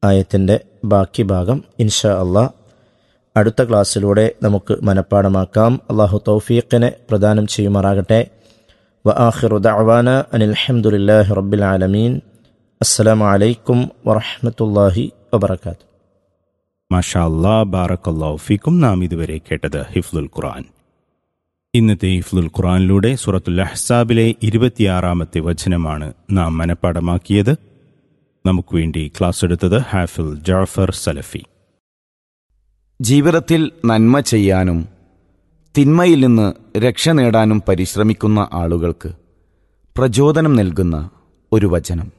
ആയത്തിൻ്റെ ബാക്കി ഭാഗം ഇൻഷാ അള്ളാ അടുത്ത ക്ലാസ്സിലൂടെ നമുക്ക് മനഃപ്പാടമാക്കാം അള്ളാഹു തൗഫീഖിനെ പ്രദാനം ചെയ്യുമാറാകട്ടെ വ ആഖിറു ദഅവാന അനിൽ ഹംദുലില്ലാഹി റബ്ബിൽ ആലമീൻ അസ്സലാമു അലൈക്കും വറഹ്മത്തുള്ളാഹി വബറകാതുഹു മാഷാ അല്ലാ ബാറക്കല്ലാഹു ഫീക്കും നാം ഇതുവരെ കേട്ടത് ഹിഫ്ലുൽ ഖുർആൻ ഇന്നത്തെ ഹിഫ്ലുൽ ഖുർആനിലൂടെ സൂറത്തുൽ അഹ്സാബിലെ ഇരുപത്തിയാറാമത്തെ വചനമാണ് നാം മനഃപ്പാടമാക്കിയത് നമുക്ക് വേണ്ടി ക്ലാസ് എടുത്തത് ഹാഫിൽ ജാഫർ സലഫി ജീവിതത്തിൽ നന്മ ചെയ്യാനും തിന്മയിൽ നിന്ന് രക്ഷ നേടാനും പരിശ്രമിക്കുന്ന ആളുകൾക്ക് പ്രചോദനം നൽകുന്ന ഒരു വചനം